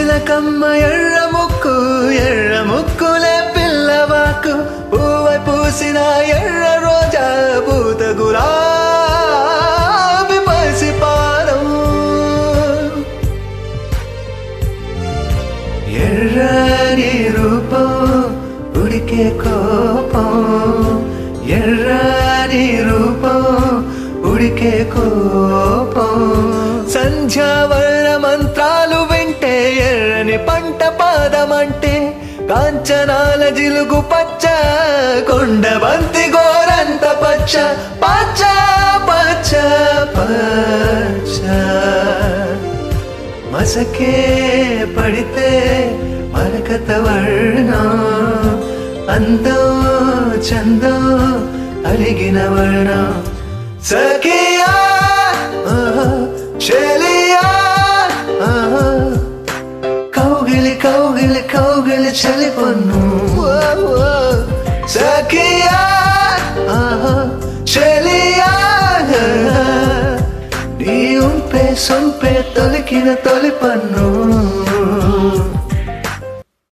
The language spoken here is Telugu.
చిలకమ్మ ఎర్ర ముక్కు ఎర్ర ముక్కులే పిల్లవాకు పువ్వై పూసిన ఎర్ర రోజా పూత గులాబీ పసిపారం ఎర్రని రూపం ఉడికే కోపం ఎర్రని రూపం ఉడికే కోపం సంధ్యావర్ణ మంత్రాలు వింటే ఎర్రని పంట పాదమంటే కాంచనాల జిలుగు పచ్చ కొండబంతి గోరంత పచ్చ పచ్చ పచ్చ పచ్చ మసకే పడితే మరకత వర్ణ అందో చందో అలిగిన వర్ణ సఖియా ఆహా, చెలియా ఆహా, కౌగిలి కౌగిలి కౌగిలి చలి పన్ను సఖియా ఆహా, చెలియా నీ ఉంపే సొంపే తొలికిన తొలి పన్ను